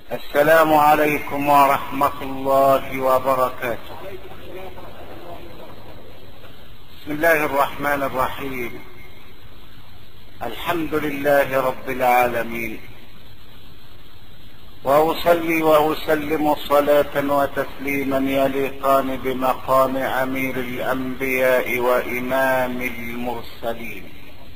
السلام عليكم ورحمة الله وبركاته بسم الله الرحمن الرحيم الحمد لله رب العالمين واصلي واسلم صلاه وتسليما يليقان بمقام امير الانبياء وامام المرسلين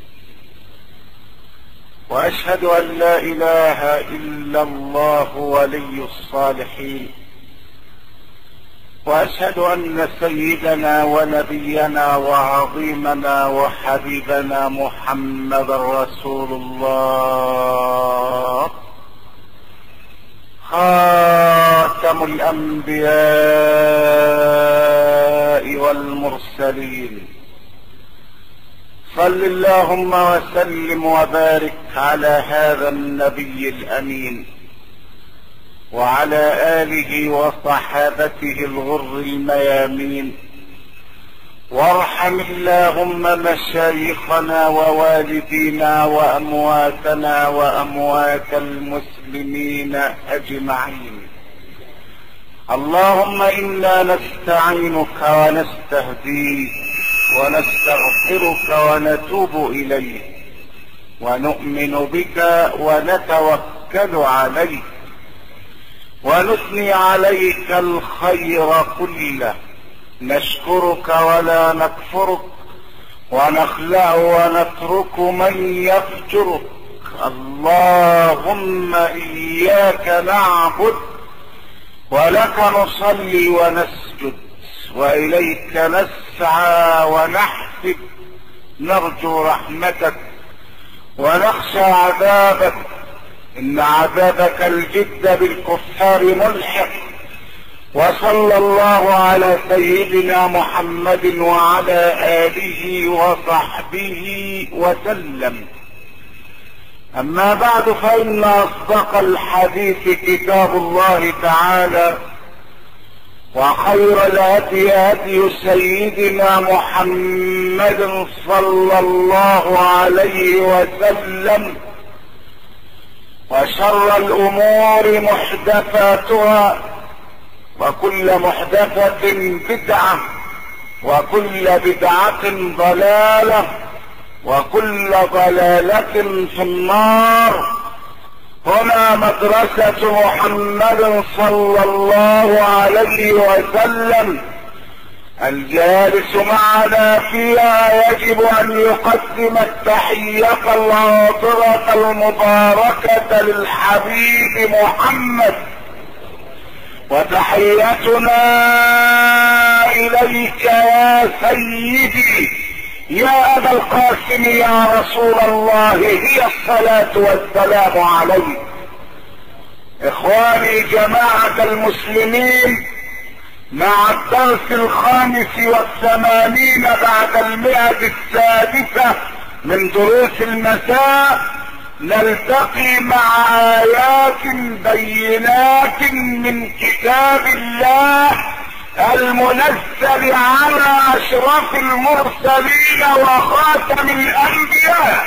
واشهد ان لا اله الا الله ولي الصالحين واشهد ان سيدنا ونبينا وعظيمنا وحبيبنا محمد رسول الله خاتم الانبياء والمرسلين صل اللهم وسلم وبارك على هذا النبي الامين وعلى اله وصحابته الغر الميامين وارحم اللهم مشايخنا ووالدينا وامواتنا واموات المسلمين اجمعين اللهم انا نستعينك ونستهديك ونستغفرك ونتوب اليك ونؤمن بك ونتوكل عليك ونثني عليك الخير كله نشكرك ولا نكفرك ونخلع ونترك من يفجرك اللهم اياك نعبد ولك نصلي ونسجد واليك نسعى ونحفد نرجو رحمتك ونخشى عذابك ان عذابك الجد بالكفار ملحق وصلى الله على سيدنا محمد وعلى اله وصحبه وسلم اما بعد فان اصدق الحديث كتاب الله تعالى وخير الهدي هدي سيدنا محمد صلى الله عليه وسلم وشر الامور محدثاتها وكل محدثة بدعة وكل بدعة ضلالة وكل ضلالة في النار هنا مدرسة محمد صلى الله عليه وسلم الجالس معنا فيها يجب ان يقدم التحية العاطرة المباركة للحبيب محمد وتحيتنا اليك يا سيدي يا ابا القاسم يا رسول الله هي الصلاة والسلام عليك اخواني جماعة المسلمين مع الدرس الخامس والثمانين بعد المئة السادسة من دروس المساء نلتقي مع ايات بينات من كتاب الله المنزل على اشرف المرسلين وخاتم الانبياء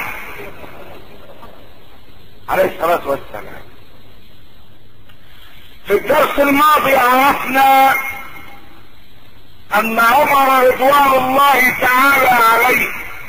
عليه الصلاة والسلام في الدرس الماضي عرفنا ان عمر رضوان الله تعالى عليه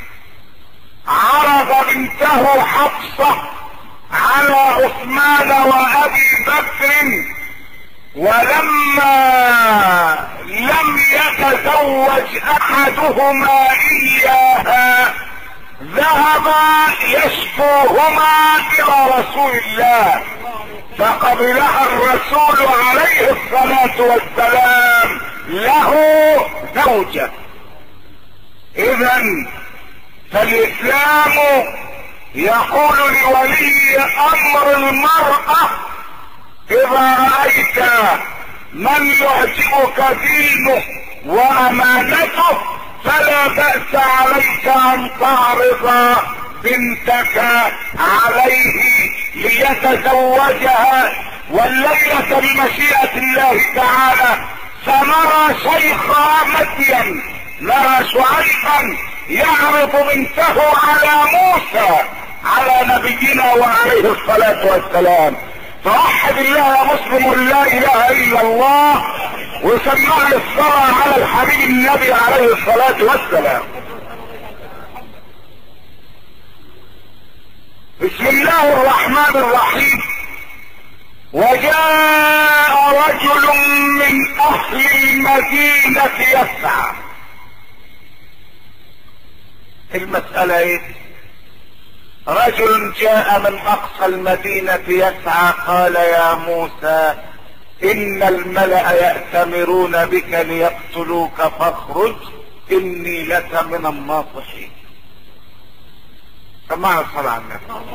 عرض بنته حفصة على عثمان وابي بكر ولما لم يتزوج احدهما اياها ذهب يشكوهما الى رسول الله فقبلها الرسول عليه الصلاة والسلام له زوجة اذا فالاسلام يقول لولي امر المرأة اذا رأيت من يعجبك دينه وامانته فلا بأس عليك ان تعرض بنتك عليه ليتزوجها والليلة بمشيئة الله تعالى سنرى شيخ مدين نرى شعيبا يعرض بنته على موسى على نبينا وعليه الصلاة والسلام فوحد الله يا مسلم لا اله الا الله وسمع الصلاة على الحبيب النبي عليه الصلاة والسلام بسم الله الرحمن الرحيم وجاء رجل من اهل المدينة يسعى المسألة ايه رجل جاء من اقصى المدينة يسعى قال يا موسى ان الملأ يأتمرون بك ليقتلوك فاخرج اني لك من الناصحين سمعنا الصلاة على النبي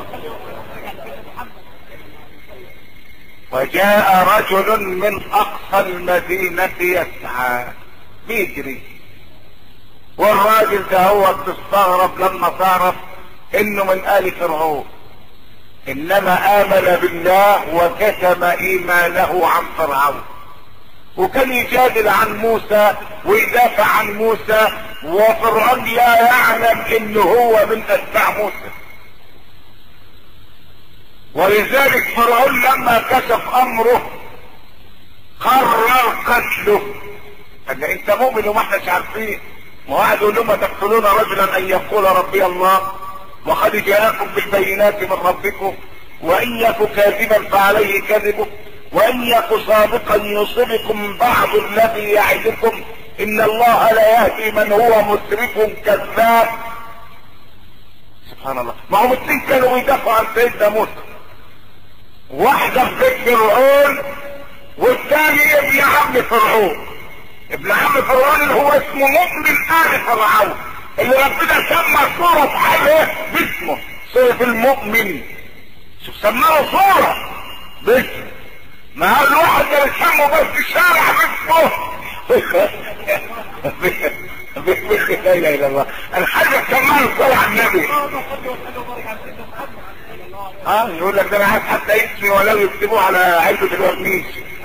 وجاء رجل من اقصى المدينة يسعى بيجري والراجل ده هو تستغرب لما تعرف انه من ال فرعون انما امن بالله وكتم ايمانه عن فرعون وكان يجادل عن موسى ويدافع عن موسى وفرعون لا يعلم انه هو من اتباع موسى ولذلك فرعون لما كشف امره قرر قتله قال انت مؤمن وما احناش عارفين وقعد يقول لهم تقتلون رجلا ان يقول ربي الله وقد جاءكم بالبينات من ربكم وان يك كاذبا فعليه كذبه وان يك صادقا يصبكم بعض الذي يعدكم ان الله لا يهدي من هو مسرف كذاب سبحان الله ما هم الاثنين كانوا يدافعوا عن سيدنا موسى واحدة في بيت فرعون والثاني ابن عم فرعون ابن عم فرعون اللي هو اسمه مؤمن آل فرعون اللي ربنا سمى صورة حاجة باسمه صورة المؤمن شوف سماه صورة باسمه ما هو الواحد اللي يسمه بس في الشارع باسمه لا اله الا الله الحاجة سماه صورة على النبي اه يقول لك ده انا عايز حتى اسمي ولو يكتبوه على علبة الورنيش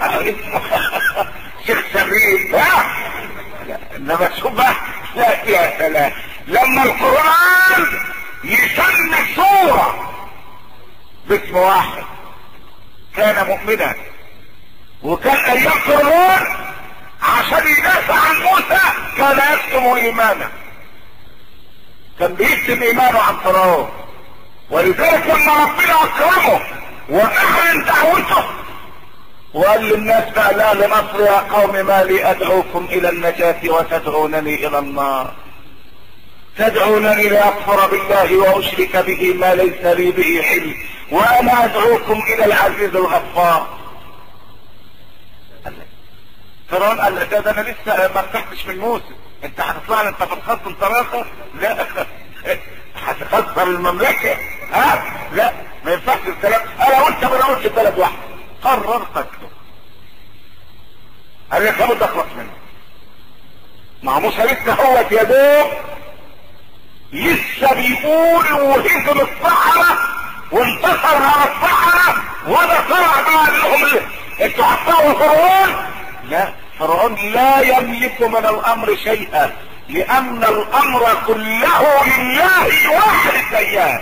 شيخ سبيل ها انما شوف بقى لا يا سلام لما القرآن يسمي صورة باسم واحد كان مؤمنا وكان ايام فرعون عشان يدافع عن موسى كان يكتم ايمانه كان بيكتم ايمانه عن فرعون ولذلك لما ربنا اكرمه واعلن دعوته وقال للناس بقى لا لمصر يا قوم ما لي ادعوكم الى النجاة وتدعونني الى النار تدعونني لاكفر بالله واشرك به ما ليس لي به علم وانا ادعوكم الى العزيز الغفار فرعون قال ده, ده انا لسه ما ارتحتش من موسى انت هتطلع لي انت في الخط انطلاقه لا هتخسر المملكه ها لا ما ينفعش الكلام انا قلت ما انا قلت بلد واحد قرر قتله قال لك لابد اخلص منه مع موسى لسه هو يا دوب لسه بيقول وهزم الصحراء وانتصر على الصحراء وده طلع بقى لهم انتوا هتطلعوا فرعون لا فرعون لا يملك من الامر شيئا لان الامر كله لله واحد الديان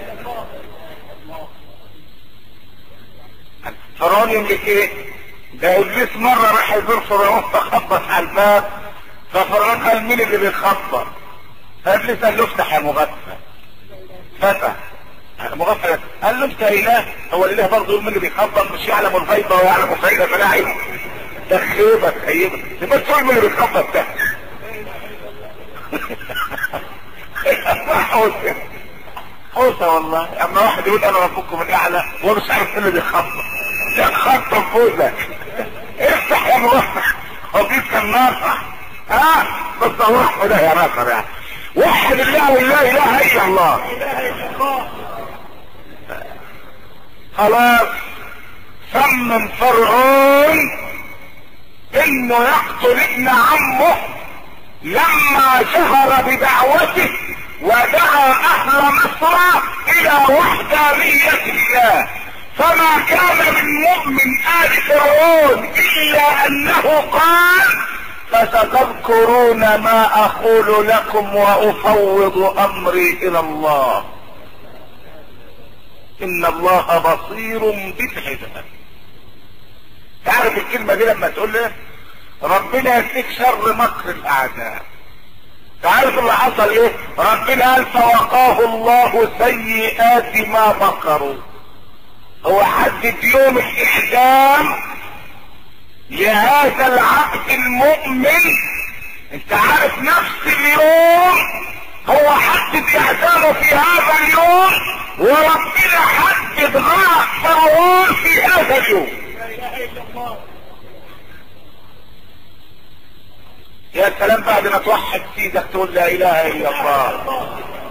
فرعون يملك ايه ده ابليس مره راح يزور فرعون فخبط على الباب ففرعون قال مين اللي بيخبط فابليس قال له افتح يا مغفل فتح مغفل قال له انت اله هو الاله برضه يقول مين اللي بيخبط مش يعلم الغيبه ويعلم الغيبه فلا عيب ده خيبه خيبه بس تقول مين اللي بيخبط ده حوسه حوسه والله اما واحد يقول انا ربكم الاعلى ومش عارف اللي بيخبط ده خط فوزك افتح يا مغفل هو دي كان ناصح ها بس الله ده يا ناصر يعني وحد الله ولا اله الا الله خلاص صمم فرعون انه يقتل ابن عمه لما شهر بدعوته ودعا اهل مصر الى وحدانية الله فما كان من مؤمن ال فرعون الا انه قال فستذكرون ما اقول لكم وافوض امري الى الله ان الله بصير بالعباد عارف الكلمة دي لما تقول لي ربنا يكفيك شر مكر الاعداء تعرف اللي حصل ايه ربنا قال فوقاه الله سيئات ما مكروا هو حدد يوم الاعدام لهذا العبد المؤمن انت عارف نفس اليوم هو حدد اعدامه في هذا اليوم وربنا حدد غرق فرعون في هذا اليوم يا سلام بعد ما توحد سيدك تقول لا اله الا الله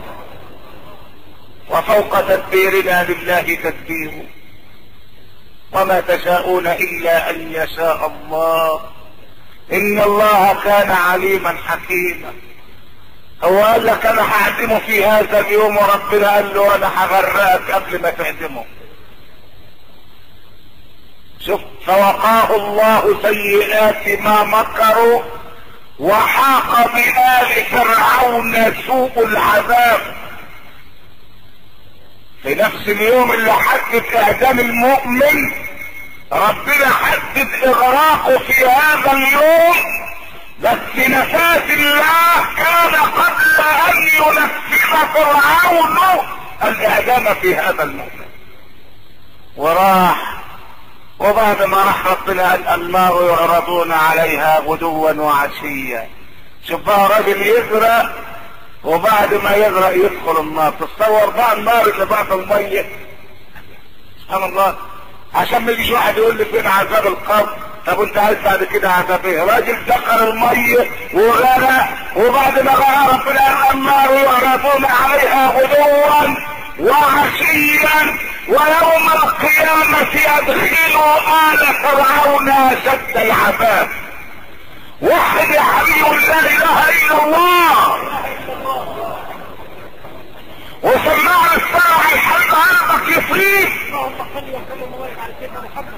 وفوق تدبيرنا لله تدبيره وما تشاءون الا ان يشاء الله ان الله كان عليما حكيما هو قال لك انا هعدمه في هذا اليوم وربنا قال له انا هغرقك قبل ما تعدمه شوف فوقاه الله سيئات ما مكروا وحاق بآل فرعون سوء العذاب في نفس اليوم اللي حدد اعدام المؤمن ربنا حدد اغراقه في هذا اليوم بس نفاذ الله كان قبل ان ينفذ فرعون الاعدام في هذا المؤمن وراح وبعد ما راح ربنا قال النار يعرضون عليها غدوا وعشيا شوف بقى راجل يغرق وبعد ما يغرق يدخل النار تصور بقى النار اللي بعد الميه سبحان الله عشان ما يجيش واحد يقول لي فين عذاب القبر طب انت عايز بعد كده عذاب ايه راجل دخل الميه وغرق وبعد ما غرق ربنا قال النار يعرضون عليها غدوا وعشيا ويوم القيامة يدخلوا آل فرعون أشد العذاب وحد يا حبيب لا إله إلا الله وسمعنا الساعة الحمد قلبك يفريد اللهم صل وسلم وبارك على سيدنا محمد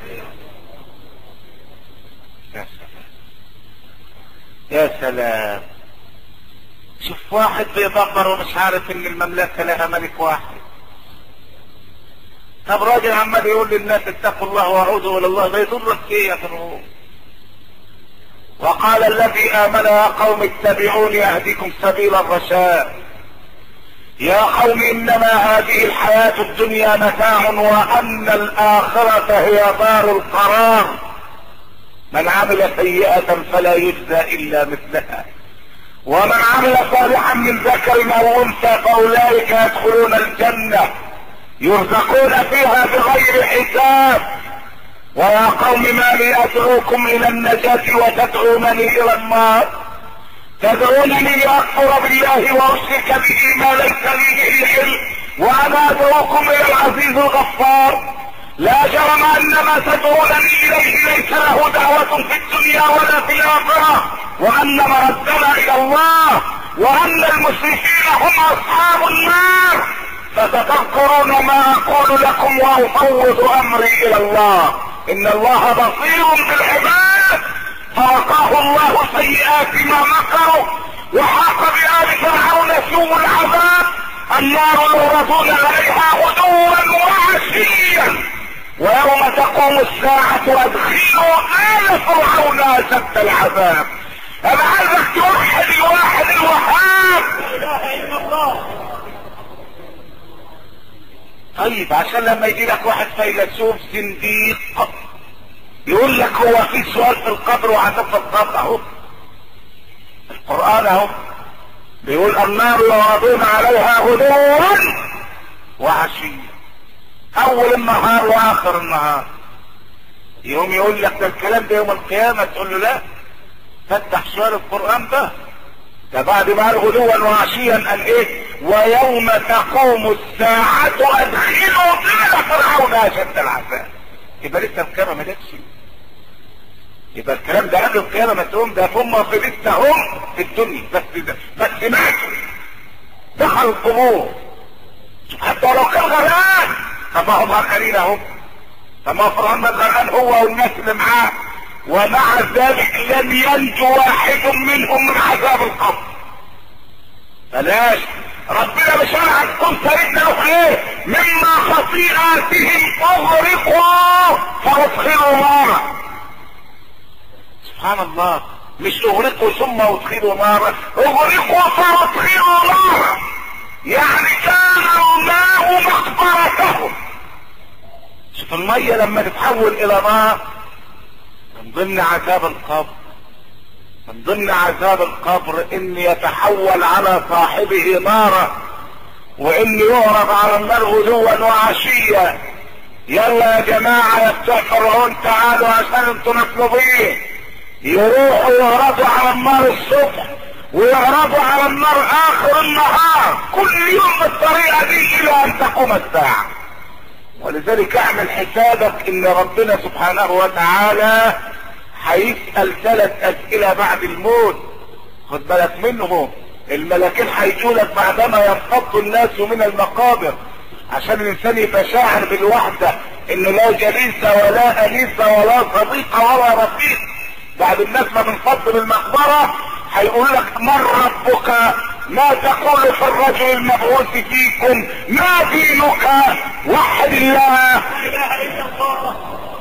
يا سلام يا سلام شوف واحد بيدبر ومش عارف ان المملكة لها ملك واحد طب راجل عمال يقول للناس اتقوا الله واعوذوا الى الله ده يضرك ايه يا فرعون وقال الذي امن يا قوم اتبعوني اهدكم سبيل الرشاد يا قوم انما هذه الحياة الدنيا متاع وان الاخرة هي دار القرار من عمل سيئة فلا يجزى الا مثلها ومن عمل صالحا من ذكر او انثى فاولئك يدخلون الجنة يرزقون فيها بغير حساب ويا قوم ما لي ادعوكم الى النجاة وتدعونني الى النار تدعونني لاكفر بالله واشرك به ما ليس لي به علم وانا ادعوكم الى العزيز الغفار لا جرم ان ما تدعونني اليه ليس له دعوة في الدنيا ولا في الاخرة وان مردنا الى الله وان المشركين هم اصحاب النار فستذكرون ما اقول لكم وافوض امري الى الله ان الله بصير بالعباد فوقاه الله سيئات ما مكروا وحاق بآل فرعون سوء العذاب النار يعرضون عليها غدوا وعشيا ويوم تقوم الساعة ادخلوا آل فرعون أشد العذاب أنا عايزك توحد الواحد الوهاب لا اله الا الله طيب عشان لما يجي لك واحد فيلسوف زنديق يقول لك هو في سؤال في القبر وعذاب في القبر اهو القرآن اهو بيقول النار يعرضون عليها غدوا وعشيا اول النهار واخر النهار يوم يقول لك ده الكلام ده يوم القيامة تقول له لا فتح سؤال القرآن ده ده بعد ما قال غدوا وعشيا قال ايه ويوم تقوم الساعة ادخلوا آل فرعون اشد العذاب يبقى لسه القيامة ما جاتش يبقى الكلام ده قبل القيامة ما تقوم ده هم في لسه هم في الدنيا بس ده بس ماتوا دخلوا القبور حتى لو كان غرقان طب ما هم غرقانين اهو طب ما فرعون ما غرقان هو والناس اللي معاه ومع ذلك لم ينجو واحد منهم من عذاب القبر بلاش ربنا مش انا هتكون سيدنا له ايه مما خطيئاتهم اغرقوا فادخلوا نارا سبحان الله مش اغرقوا ثم ادخلوا نارا اغرقوا فادخلوا نارا يعني كان الماء مقبرتهم شوف المية لما تتحول الى نار من ضمن عذاب القبر من ضمن عذاب القبر ان يتحول على صاحبه نارا وان يعرض على النار غدوا وعشيا يلا يا جماعة يا بتوع فرعون تعالوا عشان انتوا مطلوبين يروحوا يعرضوا على النار الصبح ويعرضوا على النار اخر النهار كل يوم بالطريقة دي الى ان تقوم الساعة ولذلك اعمل حسابك ان ربنا سبحانه وتعالى هيسأل ثلاث اسئلة بعد الموت خد بالك منهم الملاكين هيجولك بعدما ينفض الناس من المقابر عشان الانسان يبقى شاعر بالوحدة انه لا جليس ولا انيس ولا صديق ولا رفيق بعد الناس ما بنفض من المقبرة هيقول لك من ربك ما تقول في الرجل المبعوث فيكم ما دينك وحد الله لا اله الا الله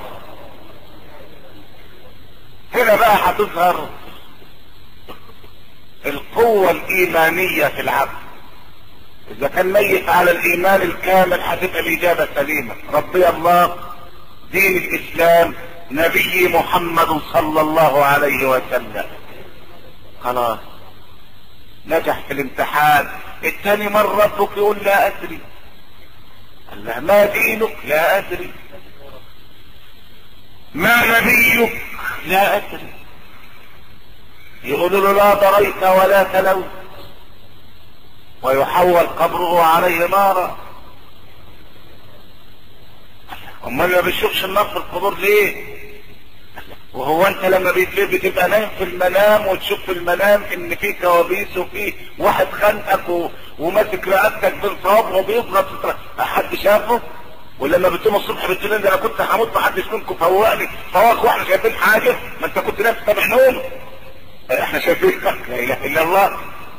هنا بقى هتظهر القوة الإيمانية في العبد إذا كان ميت على الإيمان الكامل هتبقى الإجابة سليمة ربي الله دين الإسلام نبي محمد صلى الله عليه وسلم خلاص نجح في الامتحان التاني مرة ربك يقول لا أدري قال له ما دينك لا أدري ما نبيك لا أدري يقول له لا ضريت ولا تلوت ويحول قبره عليه نارا امال ما بيشوفش النار في القبور ليه وهو انت لما بيتلف بتبقى نايم في المنام وتشوف في المنام ان في كوابيس وفي واحد خانقك و... وماسك رقبتك بين صوابعه وبيضغط حد شافه ولما بتقوم الصبح بتقول ده انا كنت هموت محدش منكم فوقني فواك واحنا شايفين حاجه ما انت كنت ناس سامع نوم احنا شايفين لا اله الا الله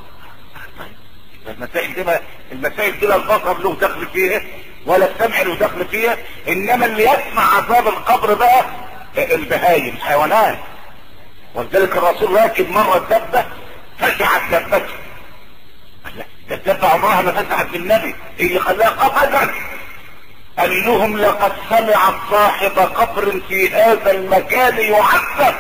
المسائل دي ما المسائل دي لا البصر له دخل فيها ولا السمع له دخل فيها انما اللي يسمع عذاب القبر بقى البهايم الحيوانات ولذلك الرسول راكب مره الدبه فزعت دبته الدبه عمرها ما فزعت بالنبي ايه اللي خلاها قفزت قال لهم لقد سمعت صاحب قبر في هذا المكان يعذب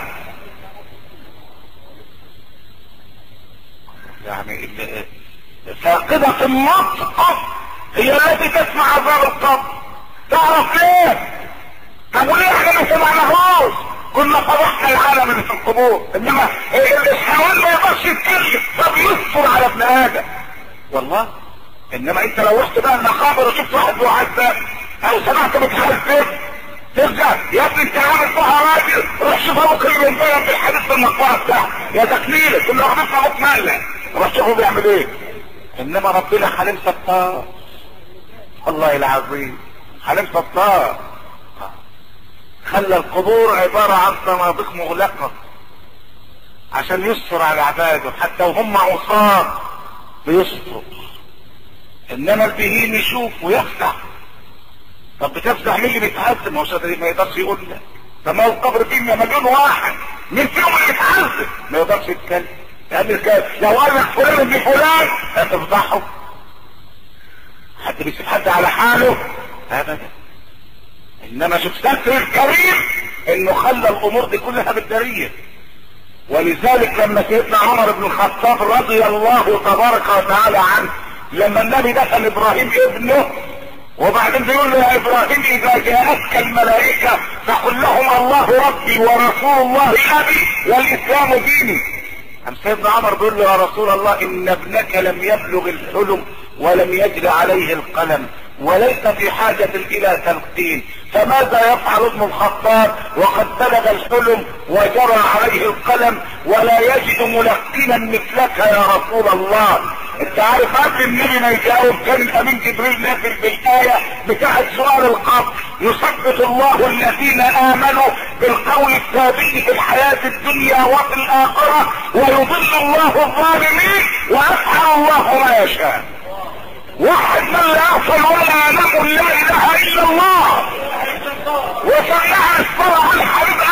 يعني ال- فاقدة النطق هي التي تسمع عذاب القبر تعرف ليه؟ طب وليه احنا ما سمعناهوش؟ كنا فضحنا العالم اللي في القبور انما الحيوان ما يقدرش يتكلم طب يصبر على ابن ادم والله انما انت لو رحت بقى المقابر وشفت واحد معذب او سمعت متحذب ترجع يا ابني انت عامل فيها راجل روح شوف ابوك اللي بينبغي في الحديث في المقبره بتاعه يا تكميله كنا واخدين في ابوك مقلق روح شوفه بيعمل ايه انما ربنا حليم ستار والله العظيم حليم ستار خلى القبور عبارة عن صناديق مغلقة عشان يستر على عباده حتى وهم عصاة بيستر انما البهيم يشوف ويفتح طب بتفتح مين اللي بيتعذب ما هو شاطر ما يقدرش يقول لك طب ما هو القبر فيه مليون واحد مين فيهم اللي بيتعذب ما يقدرش يتكلم يعمل كده لو قال لك فلان ابن فلان هتفضحه حد بيسيب حد على حاله ابدا انما شوف ستر الكريم انه خلى الامور دي كلها بالداريه ولذلك لما سيدنا عمر بن الخطاب رضي الله تبارك وتعالى عنه لما النبي دفن ابراهيم ابنه وبعدين بيقول له يا ابراهيم اذا جاءتك الملائكه فقل لهم الله ربي ورسول الله ابي والاسلام ديني أم سيدنا عمر بيقول له يا رسول الله ان ابنك لم يبلغ الحلم ولم يجري عليه القلم وليس في حاجة الى تلقين فماذا يفعل ابن الخطاب وقد بلغ الحلم وجرى عليه القلم ولا يجد ملقنا مثلك يا رسول الله انت عارف قبل النبي ما يجاوب كان الامين جبريل نازل بالايه بتاعت سؤال القبر يثبت الله الذين امنوا بالقول الثابت في الحياه الدنيا وفي الاخره ويضل الله الظالمين ويفعل الله ما يشاء واحد من لا يصل ولا ينام لا اله الا الله وسمعها الصلاة الحبيب قلبك كده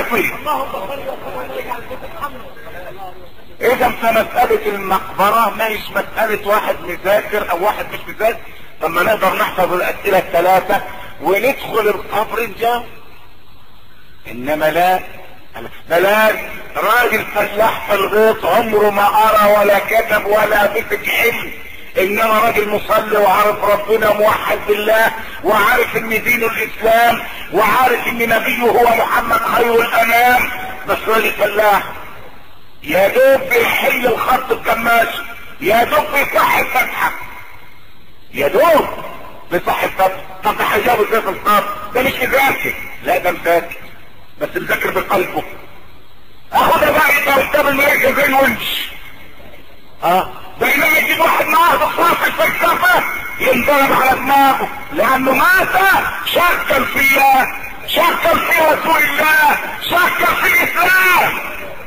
يعصي اللهم صل وسلم وبارك على سيدنا محمد اذا فمسألة المقبرة ما هيش مسألة واحد مذاكر او واحد مش مذاكر طب ما نقدر نحفظ الاسئلة الثلاثة وندخل القبر نجاوب انما لا بلاش راجل فلاح في الغيط عمره ما ارى ولا كتب ولا مسك علم انما راجل مصلي وعارف ربنا موحد بالله وعارف ان دينه الاسلام وعارف ان نبيه هو محمد خير الانام بس راجل فلاح يا دوب بيحل الخط بكماش يا دوب بيصح الفتحة يا دوب بيصح الفتحة طب ده حجابه ازاي في الخط ده مش مذاكر لا ده مذاكر بس مذاكر بقلبه اخد بقى يبقى قدام المراكز زي الونش اه بينما يجيب واحد معاه بخلاص الفلسفة ينضرب على دماغه لانه مات شكل في الله شكل في رسول الله شكل في الاسلام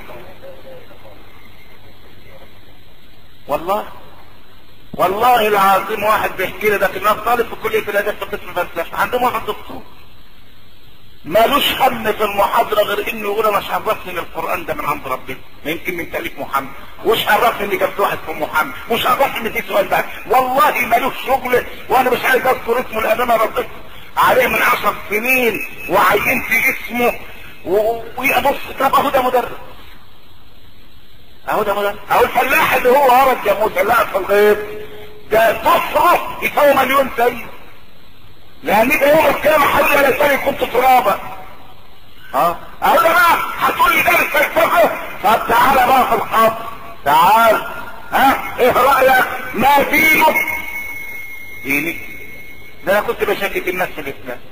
والله والله العظيم واحد بيحكي لي ده كان طالب في كليه الاداب في قسم الفلسفه عندهم واحد دكتور مالوش هم في المحاضرة غير انه يقول انا مش عرفني ان القرآن ده من عند ربنا يمكن من تأليف محمد وش عرفني ان جبت واحد في محمد وش عرفني ان في سؤال ده والله مالوش شغل وانا مش عايز اذكر اسمه لان انا رديت عليه من عشر سنين وعينت اسمه و- ويبص طب اهو ده مدرس اهو ده مدرس اهو الفلاح اللي هو هرج يا موسى لا في الغيط ده تصرف يساوي مليون سيد لان ده يوم القيامة حد ولا تاني كنت ترابا اه اهو ده بقى هتقول لي درس فلسفه طب تعالى بقى في الخط تعال ها ايه رايك ما دينك ديني ده انا كنت بشكك الناس في الاسلام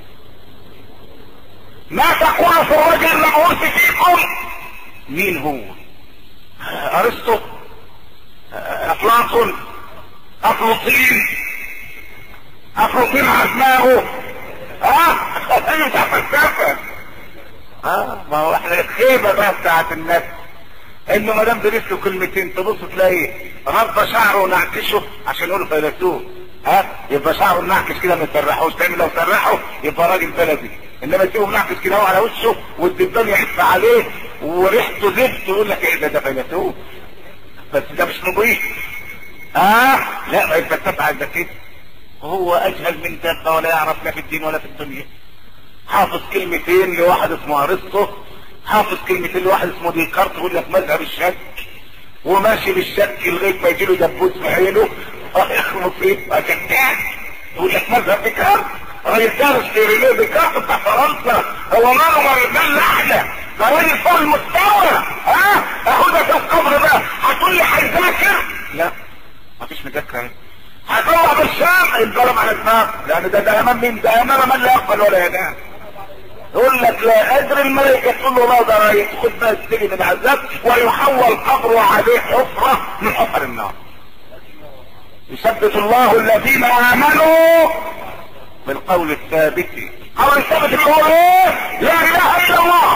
ما تقول في الرجل المبعوث فيكم مين هو ارسطو افلاطون افلاطين افلاطين عزماه اه ايوه بتاع فلسفه اه ما هو احنا الخيبه بقى بتاعت الناس انه ما دام درس له كلمتين تبص تلاقي غض شعره ونعكشه عشان يقولوا فيلسوف ها يبقى شعره منعكش كده ما تسرحوش تعمل لو سرحه يبقى راجل بلدي انما تسيبه منعكش كده هو على وشه والدبان يحف عليه وريحته زفت يقول لك ايه ده ده فيلسوف بس ده مش نظيف اه لا ما يتفتح على كده هو اجهل من دابه ولا يعرف لا في الدين ولا في الدنيا حافظ كلمتين لواحد اسمه ارسطو حافظ كلمتين لواحد اسمه ديكارت يقول لك مذهب الشك وماشي بالشك لغايه ما يجي له دبوس في عينه يخلص يبقى كذاب يقول لك مذهب ديكارت راجل دارس في رينيه ديكارت بتاع فرنسا هو ماله ما اللحنه ده راجل فوق المستوى ها اهو ده في القبر ده هتقول لي هيذاكر لا مفيش مذاكره هطلع بالشام الضرب على الدماغ لان ده ده امام مين ده امام من لا يقبل ولا ينام يقول لك لا ادري الملائكة تقول له لا ده رايح خد بقى السجن من عذاب ويحول قبره عليه حفرة من حفر النار يثبت الله الذين امنوا بالقول الثابت القول الثابت اللي هو ايه لا اله الا الله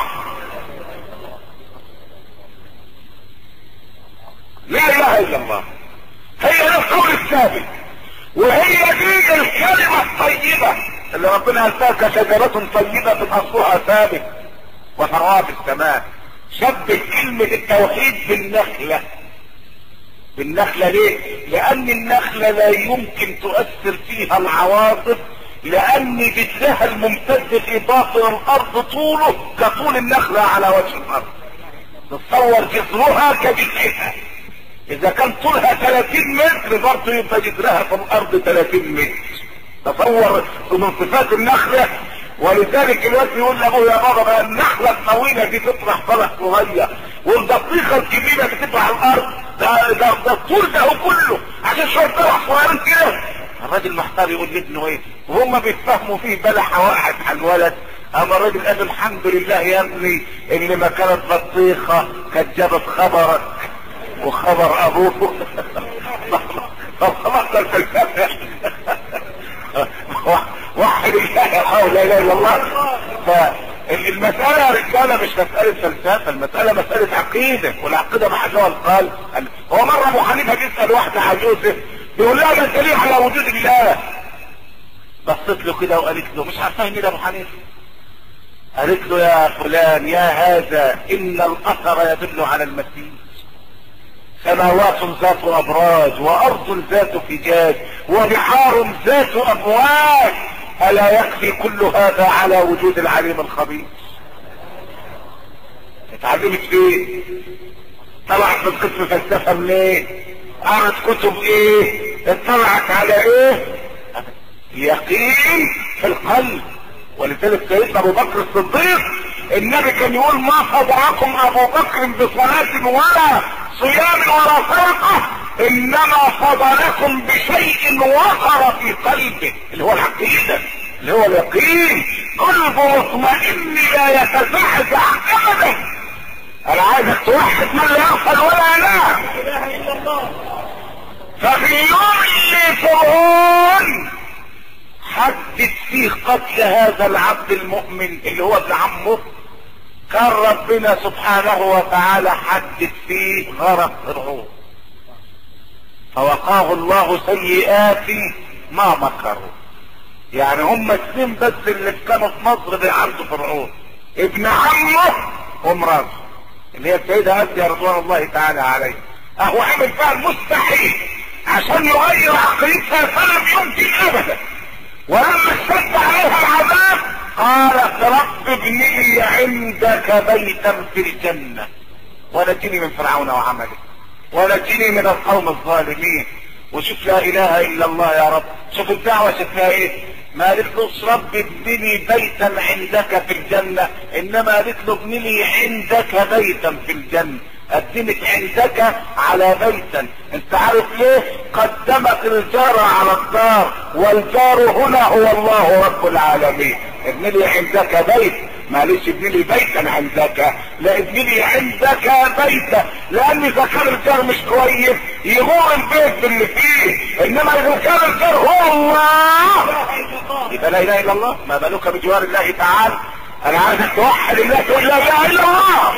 لا اله الا الله هي دي القول الثابت وهي دي الكلمة الطيبة اللي ربنا قالها كشجرة طيبة اصلها ثابت وفرعها في السماء شبه كلمة التوحيد بالنخلة بالنخلة ليه؟ لأن النخلة لا يمكن تؤثر فيها العواصف لأن جذرها الممتد في باطن الأرض طوله كطول النخلة على وجه الأرض تصور جذرها كجذرها اذا كان طولها 30 متر برضه يبقى جذرها في الارض 30 متر تصور من صفات النخلة ولذلك الوقت يقول لابوه يا بابا بقى النخلة الطويلة دي تطرح طرح صغير والبطيخة الكبيرة بتطلع على الارض ده ده ده الطول ده هو كله عشان شوية طرح صغيرين كده الراجل محتار يقول لابنه ايه وهم بيتفهموا فيه بلحة واحد على الولد اما الراجل قال الحمد لله يا ابني اللي ما كانت بطيخة كانت جابت خبرك وخبر ابوه فخلصت الفلسفة وحد الله لا حول لا اله الا الله فالمسألة يا رجالة مش مسألة فلسفة المسألة مسألة عقيدة والعقيدة محلها القلب هو مرة ابو حنيفة بيسأل واحدة عجوزة بيقول لها ده دليل على وجود الله بصيت له كده وقالت له مش عارفة مين ابو حنيفة قالت له يا فلان يا هذا ان الاثر يدل على المسيح سماوات ذات ابراج وارض ذات فجاج وبحار ذات امواج الا يكفي كل هذا على وجود العليم الخبير اتعلمت فين طلعت من قسم فلسفه منين قرأت كتب ايه اطلعت على ايه يقين في القلب ولذلك سيدنا ابو بكر الصديق النبي كان يقول ما فضعكم ابو بكر بصلاة ولا صيام ولا صدقة انما فضلكم بشيء وقر في قلبه اللي هو العقيدة اللي هو اليقين قلب مطمئن لا يتزعزع ابدا انا عايزك توحد من لا يغفل ولا ينام لا اله الا الله ففي اليوم اللي فرعون حدد فيه قتل هذا العبد المؤمن اللي هو ابن عمه كان ربنا سبحانه وتعالى حدد فيه غرق فرعون فوقاه الله سيئات ما مكروا يعني هم اثنين بس اللي كانوا في مصر بيعرضوا فرعون ابن عمه ومراته اللي هي السيدة آسيا رضوان الله تعالى عليه اهو عمل فيها المستحيل عشان يغير عقيدتها فلم يمكن ابدا ولما اشتد عليها العذاب قالت رب ابن لي عندك بيتا في الجنة ونجني من فرعون وعمله ونجني من القوم الظالمين وشوف لا اله الا الله يا رب شوف الدعوة شفناها ايه ما قالت له رب ابن لي بيتا عندك في الجنة انما قالت له ابن لي عندك بيتا في الجنة قدمت عندك على بيتا انت عارف ليه قدمت الجار على الدار والجار هنا هو الله رب العالمين ابن لي عندك بيت معلش ابن لي بيتا عندك لا ابن لي عندك بيتا لان اذا كان الجار مش كويس يغور البيت اللي فيه انما اذا كان الجار هو الله لا اله الا الله يبقى لا اله الا الله ما بالك بجوار الله تعالى انا عايزك توحد الله تقول لا اله الا الله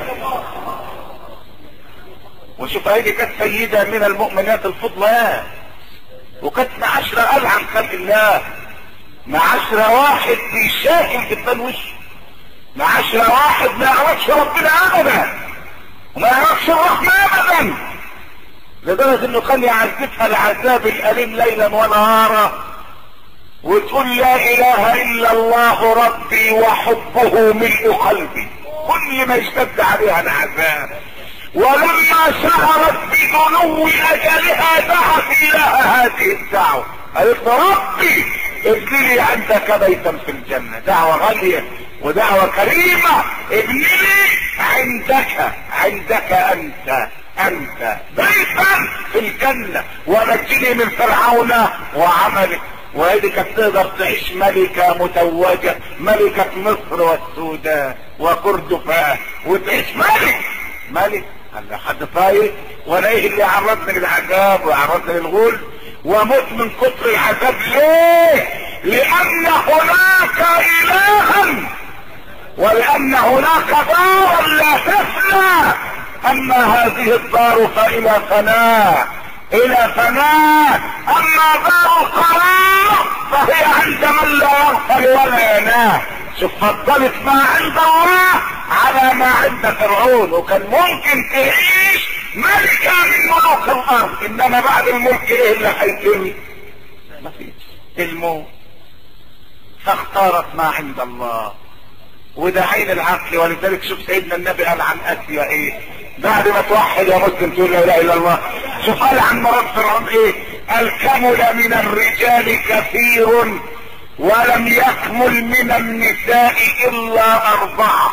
وشوف هذه كانت سيدة من المؤمنات الفضلات وكانت معاشرة ألعن خلق الله معاشرة واحد بيشاكل جدا وشه معاشرة واحد ما يعرفش ربنا أبدا وما يعرفش الرحمة أبدا لدرجة انه كان يعذبها العذاب الأليم ليلا ونهارا وتقول لا اله الا الله ربي وحبه ملء قلبي كل ما اشتد عليها العذاب ولما شعرت بدنو اجلها دعت اله هذه الدعوه قالت ربي ابن لي عندك بيتا في الجنه دعوه غاليه ودعوه كريمه ابن لي عندك عندك انت انت بيتا في الجنه ونجني من فرعون وعمله وهذه كانت تقدر تعيش ملكة متوجة ملكة مصر والسودان وكردفان وتعيش ملك ملك هلا حد طايق وانا ايه اللي عرضني للعذاب وعرضني للغول ومت من كتر العذاب ليه لان هناك الها ولان هناك دارا لا تفنى اما هذه الدار فالى فناء الى فناء اما دار القرار فهي عند من لا يغفل ولا ينام شوف فضلت ما عند الله على ما عند فرعون وكان ممكن تعيش ملكة من ملوك الارض انما بعد الملك ايه اللي هيتم ما فيش الموت فاختارت ما عند الله وده عين العقل ولذلك شوف سيدنا النبي قال عن اسيا ايه بعد ما توحد يا مسلم تقول لا اله الا الله شوف قال عن مرض فرعون ايه الكمل من الرجال كثير ولم يكمل من النساء الا اربعه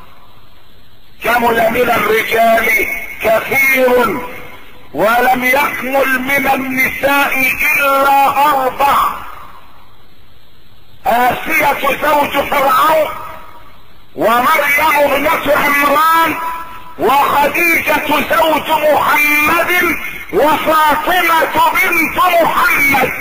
كمل من الرجال كثير ولم يكمل من النساء الا اربع آسية زوج فرعون ومريم ابنة عمران وخديجة زوج محمد وفاطمة بنت محمد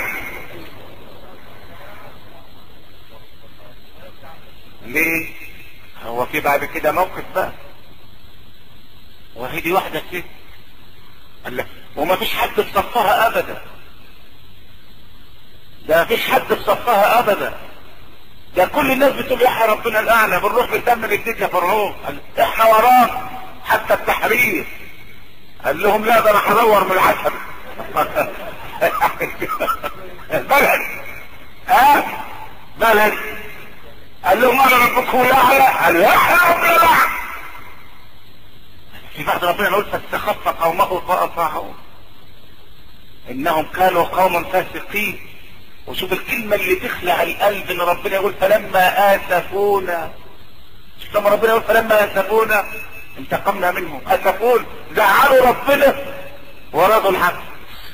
ليه هو في بعد كده موقف بقى وهي دي واحدة ست قال لك وما فيش حد في صفها ابدا ده ما فيش حد في صفها ابدا ده كل الناس بتقول يا ربنا الاعلى بنروح نكمل الدنيا فرعون قال احنا وراك حتى التحرير قال لهم لا ده انا هدور من العسل بلد ها بلد قال لهم انا ربكم الاعلى قال يا ربنا الاعلى في بعض ربنا يقول فاستخف قومه فاطاعوه انهم كانوا قوما فاسقين وشوف الكلمة اللي تخلع القلب ان ربنا يقول فلما اسفونا شوف لما ربنا يقول فلما اسفونا انتقمنا منهم اسفون زعلوا ربنا ورادوا العبد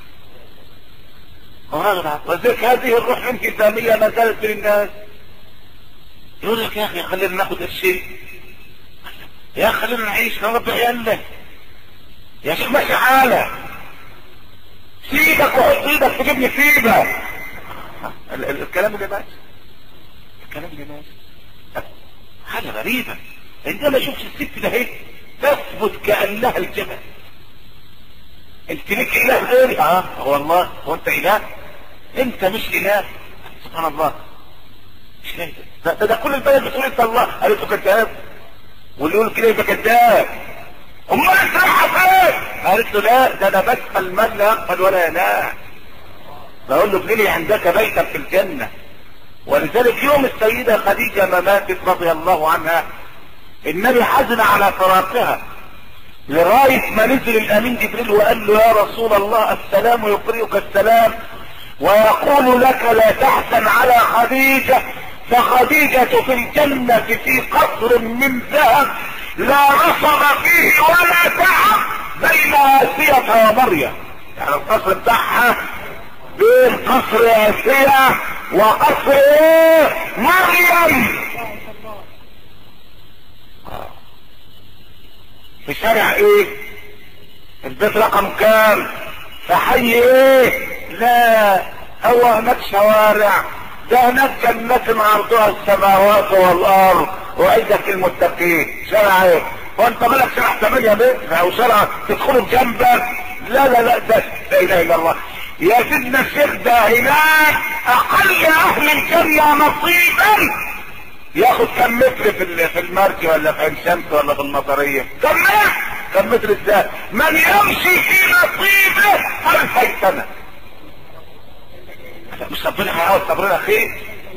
ورادوا العبد وذلك هذه الروح الانتسامية ما زالت للناس يقول لك يا اخي خلينا ناخد الشيء يا اخي خلينا نعيش يا رب عيالنا يا شيخ ماشي حالك سيبك وحط ايدك في جبني سيبك ال- ال- الكلام اللي ماشي الكلام اللي ماشي حاجة غريبة انت ما شفتش الست ده ايه تثبت كأنها الجبل انت ليك اله غيري اه هو الله هو انت اله انت مش اله سبحان الله مش اله ده, ده, ده كل البلد بتقول انت الله قالت له كذاب واللي يقول كده يبقى كذاب امال انت رايحه فين قالت له لا ده انا بسال من لا يقبل ولا ينام بقول له ابن لي عندك بيتا في الجنة ولذلك يوم السيدة خديجة ما ماتت رضي الله عنها النبي حزن على فراقها لغاية ما نزل الامين جبريل وقال له يا رسول الله السلام يقرئك السلام ويقول لك لا تحزن على خديجة فخديجة في الجنة في قصر من ذهب لا نصب فيه ولا تعب بين آسية ومريم يعني القصر بتاعها بين قصر آسيا وقصر ايه مريم في شارع ايه البيت رقم كام في حي ايه لا هو هناك شوارع ده هناك جنات عرضها السماوات والارض وعدة المتقين شارع ايه وانت مالك شارع 8 متر او شارع تدخله بجنبك لا لا لا ده لا اله الا الله يا سيدنا الشيخ ده هناك اقل اهل الجنة نصيبا ياخد كم متر في ال- في المرج ولا في عين شمس ولا في المطرية كم متر كم متر ازاي من يمشي في نصيبه الفي سنة لا مش ربنا هيعوض صبرنا خير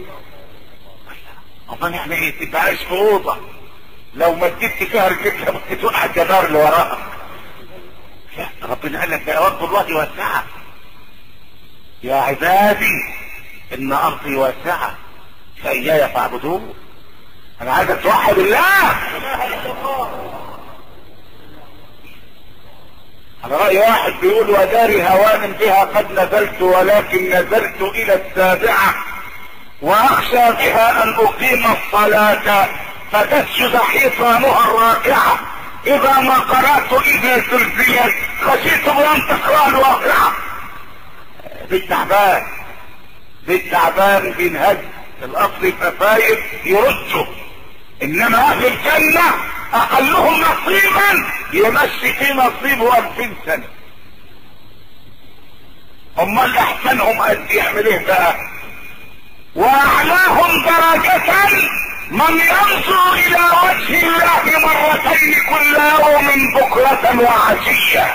امال يعني ايه تبقى عايش في اوضه لو مديت فيها رجلك ممكن توقع الجدار اللي وراها لا ربنا قال لك يا ارض الله واسعه يا عبادي ان ارضي واسعه فاياي فاعبدون انا عايزك توحد الله على رأي واحد بيقول وداري هوان بها قد نزلت ولكن نزلت الى السابعة واخشى بها ان اقيم الصلاة فتسجد حيطانها الراكعة اذا ما قرأت اذا زلزلت خشيت بان تقرأ الواقعة بالتعبان بالتعبان بينهج الاصل ففايد يرده انما اهل الجنة اقلهم نصيبا يمشي في نصيبه الفين سنة امال احسنهم قد يعمل ايه بقى واعلاهم درجة من ينظر الى وجه الله مرتين كل يوم بكرة وعشية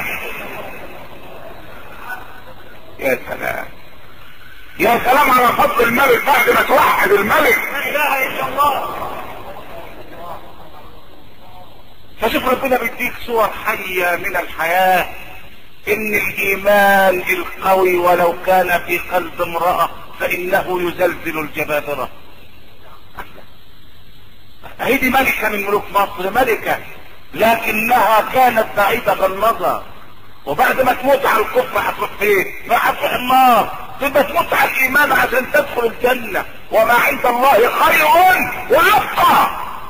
يا سلام يا سلام على فضل الملك بعد ما توحد الملك لا اله الا الله فشوف ربنا بيديك صور حية من الحياة ان الايمان القوي ولو كان في قلب امرأة فانه يزلزل الجبابرة هي دي ملكة من ملوك مصر ملكة لكنها كانت بعيدة النظر وبعد ما تموت على الكفر هتروح فين؟ ما هتروح النار تبقى تموت على الايمان عشان تدخل الجنة وما عند الله خير ويبقى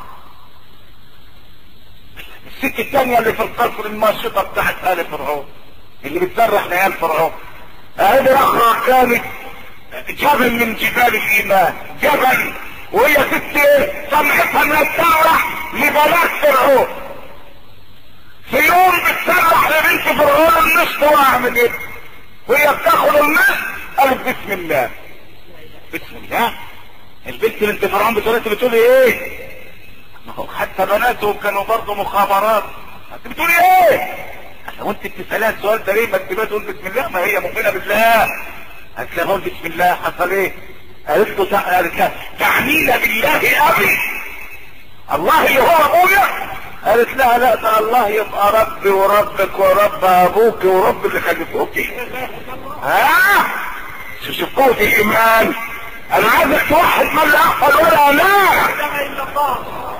الست الثانية اللي في القصر الناشطة بتاعت آل فرعون اللي بتسرح لآل فرعون هذه أخرى كانت جبل من جبال الإيمان جبل وهي ست ايه؟ سمعتها انها تسرح لبنات فرعون في يوم بتسرح لبنت فرعون النصف وقع من ايه؟ وهي بتاخد النصف قالت بسم الله بسم الله البنت بنت فرعون بتقول انت بتقولي ايه ما هو حتى بناتهم كانوا برضه مخابرات انت بتقولي ايه لو انت بتسالها السؤال ده ليه ما انت تقول بسم الله ما هي مؤمنه بالله قالت لها بسم الله حصل ايه قالت له تع- قالت لها تعنينا بالله ابي الله اللي هو ابويا قالت لها لا ده الله يبقى ربي وربك ورب ابوك ورب اللي خلفوكي ها شوف شوف قوة الايمان انا عايزك توحد من لا احفظ ولا لا اله الا الله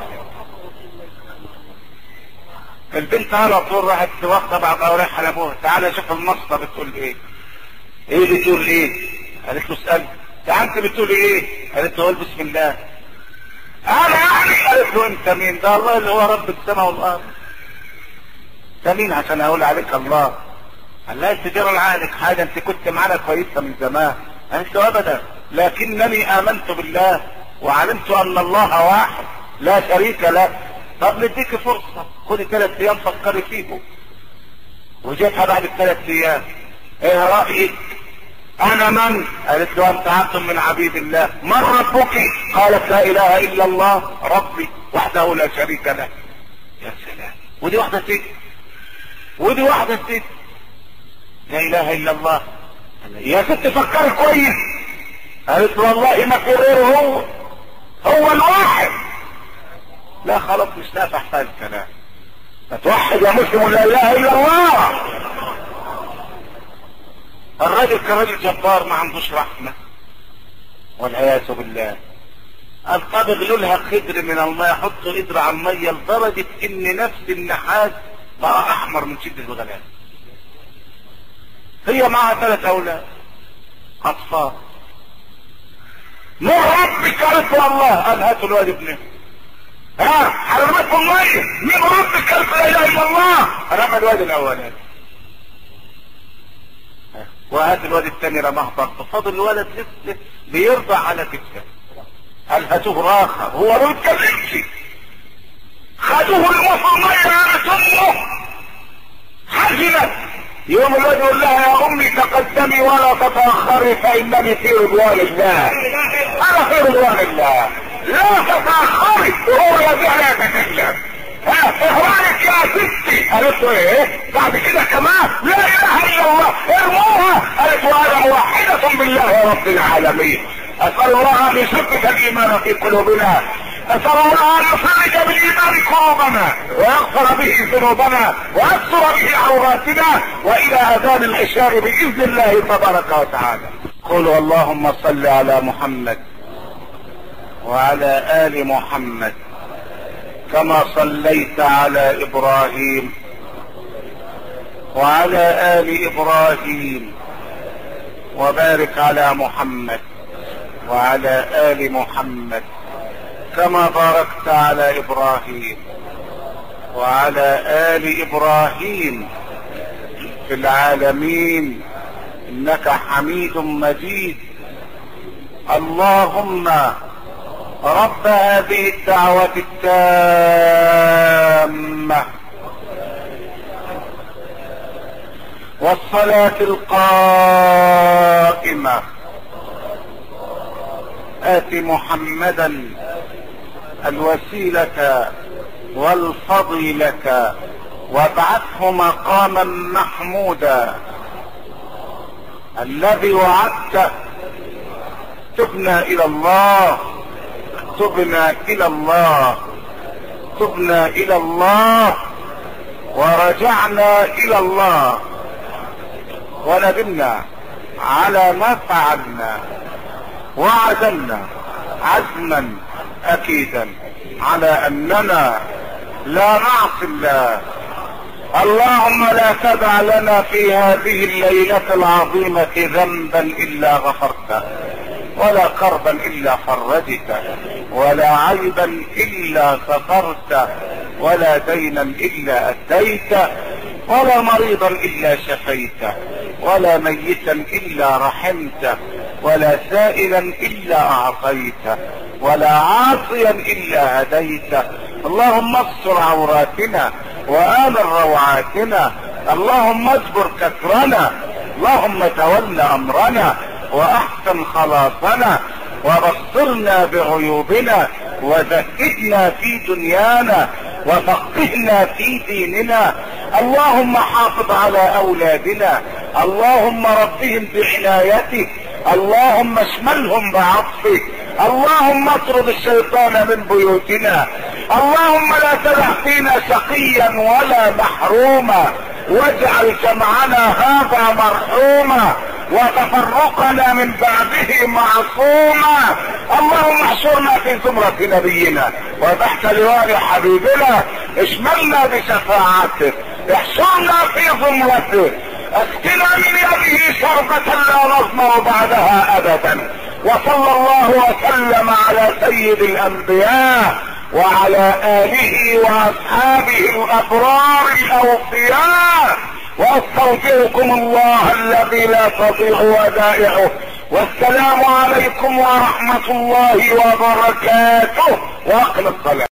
البنت على طول راحت توقع بعض اوراقها لابوها تعالى شوف المصطة بتقول ايه ايه بتقول ايه قالت له اسأل تعال انت بتقول ايه قالت له قول بسم الله انا يعني قالت له انت مين ده الله اللي هو رب السماء والارض ده مين عشان اقول عليك الله قال لها انت جرى عليك حاجه انت كنت معانا كويسه من زمان قالت له ابدا لكنني امنت بالله وعلمت ان الله واحد لا شريك له طب نديك فرصه خدي ثلاث ايام فكري فيهم وجيتها بعد الثلاث ايام ايه رايك انا من قالت له انت عبد من عبيد الله من ربك قالت لا اله الا الله ربي وحده لا شريك له يا سلام ودي واحده ست ودي واحده ست لا اله الا الله يا ست فكري كويس قالت له والله ما في غيره هو هو الواحد لا خلاص مش نافع فيها الكلام فتوحد يا مسلم لا اله الا الله الراجل كان راجل جبار ما عندوش رحمه والعياذ بالله القاب يغلوا لها خدر من الماء يحطوا قدر على الميه لدرجه ان نفس النحاس بقى احمر من شده الغلاء هي معها ثلاث اولاد اطفال نور ربك قالت له الله قال هاتوا الواد ابنه ها حرمت الميه مين ربك قالت لا اله الا الله رمى الواد الاولاني وهات الواد الثاني رماه برضه فاضل الولد لسه بيرضع على كتفه قال هاتوه راخه هو ما بيتكلمش خدوه المصر ميه على امه حزنت يوم الواد يقول لها يا امي تقدمي ولا تتاخري فانني في رضوان الله انا في رضوان الله لا تتاخري وهو الذي لا يتكلم ها اهوانك يا ستي قالت له ايه بعد كده كمان لا اله الا الله ارموها قالت وانا موحدة بالله رب العالمين اسال الله ان يثبت الايمان في قلوبنا اسال الله ان يفرج بالايمان كروبنا ويغفر به ذنوبنا ويستر به عوراتنا والى اذان العشاء باذن الله تبارك وتعالى قولوا اللهم صل على محمد وعلى ال محمد كما صليت على ابراهيم وعلى ال ابراهيم وبارك على محمد وعلى ال محمد كما باركت على ابراهيم وعلى ال ابراهيم في العالمين انك حميد مجيد اللهم رب هذه الدعوة التامة والصلاة القائمة آت محمدا الوسيلة والفضيلة وابعثه مقاما محمودا الذي وعدته تبنا الى الله تبنا الى الله تبنا الى الله ورجعنا الى الله وندمنا على ما فعلنا وعزمنا عزما اكيدا على اننا لا نعصي الله اللهم لا تدع لنا في هذه الليلة العظيمة ذنبا الا غفرته ولا كربا الا فرجته ولا عيبا الا سترته ولا دينا الا اديته ولا مريضا الا شفيته ولا ميتا الا رحمته ولا سائلا الا اعطيته ولا عاصيا الا هديته اللهم استر عوراتنا وآمن روعاتنا اللهم اجبر كسرنا اللهم تول امرنا واحسن خلاصنا وبصرنا بعيوبنا وزكتنا في دنيانا وفقهنا في ديننا اللهم حافظ على اولادنا اللهم ربهم بعنايتك اللهم اشملهم بعطفك اللهم اطرد الشيطان من بيوتنا اللهم لا تدع فينا شقيا ولا محروما واجعل جمعنا هذا مرحوما وتفرقنا من بعده معصوما اللهم احشرنا في زمرة نبينا وتحت لواء حبيبنا اشملنا بشفاعته احشرنا في زمرته اسقنا من يده شربة لا نظمأ بعدها ابدا وصلى الله وسلم على سيد الانبياء وعلى اله واصحابه الابرار الاوفياء واستغفركم الله الذي لا تضيع ودائعه والسلام عليكم ورحمة الله وبركاته واقم الصلاة